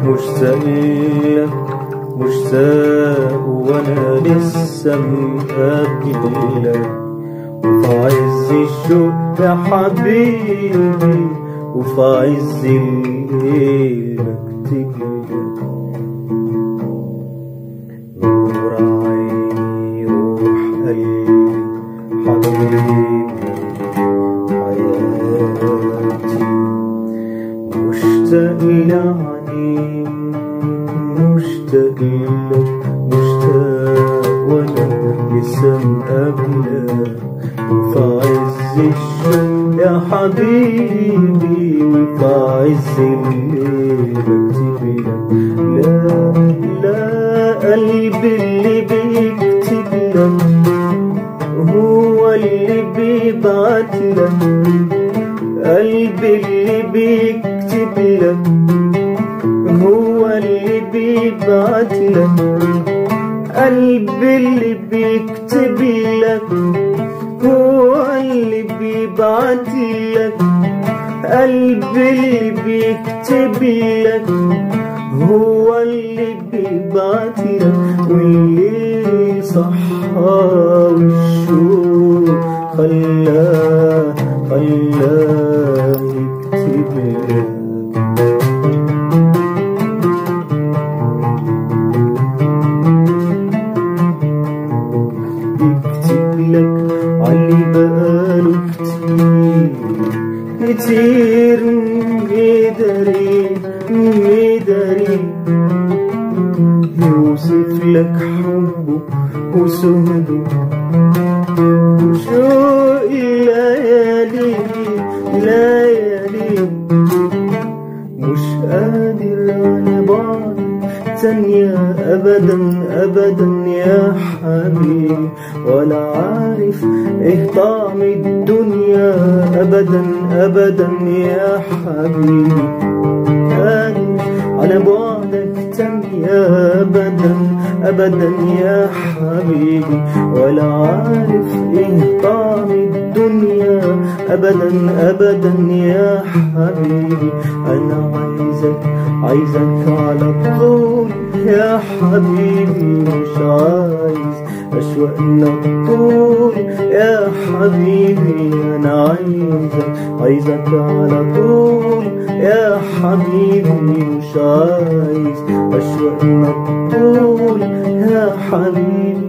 مشتاق لك مشتاق وانا لسه مقابلك وفي عز الشوق يا حبيبي وفي عز الليل اكتب لك نور عيني روح قلبي حبيبي حياتي مشتاق لعنيك مشتاق لك مشتاق وانا لسه مقابلك وفي عز الشوق يا حبيبي وفي عز الليل بكتب لك لا لا قلبي اللي بيكتب لك هو اللي بيبعت لك قلبي اللي بيكتب لك هو اللي بيبعت لك قلبي اللي بيكتب لك هو اللي بيبعت لك قلبي اللي بيكتب لك هو اللي بيبعت لك واللي صحى والشوق خلاه خلاه يكتب لك يكتب لك علي بقاله كتير كتير مداري مداري يوصف لك حبه وسهده وشوق الليالي ليالي مش قادر على بعض ثانية أبدا أبدا يا حبيبي ولا عارف إيه طعم الدنيا أبدا أبدا يا حبيبي قادر على بعدك ثانية أبدا أبدا يا حبيبي ولا عارف إيه طعم الدنيا أبدا أبدا يا حبيبي أنا عايزك عايزك على طول يا حبيبي مش عايز أشواقنا طول يا حبيبي أنا عايزك عايزك على طول يا حبيبي مش عايز أشواقنا طول يا حبيبي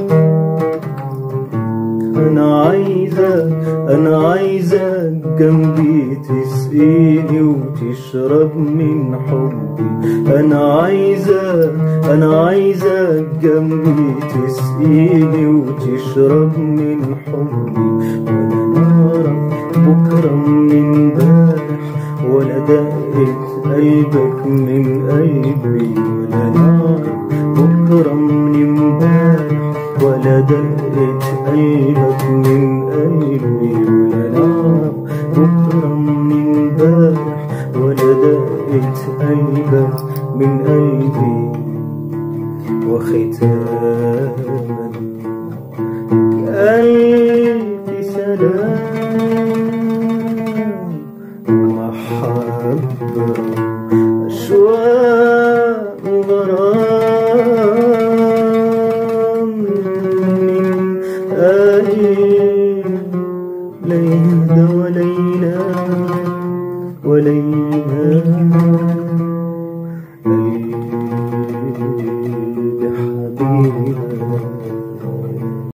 أنا عايزك أنا عايزك جنبي تسقيني وتشرب من حبي أنا عايزك أنا عايزك جنبي تسقيني وتشرب من حبي ولا نعرف بكرة من امبارح ولا دقت قلبك من قلبي ولا نعرف بكرة من امبارح ولا دقت قلبك من قلبي ولا نعرف بكرة من امبارح ولا دقت قلبك من قلبي وختاما ألف سلام محبة أشواق غرام من قلب لا يهدى ولا ينام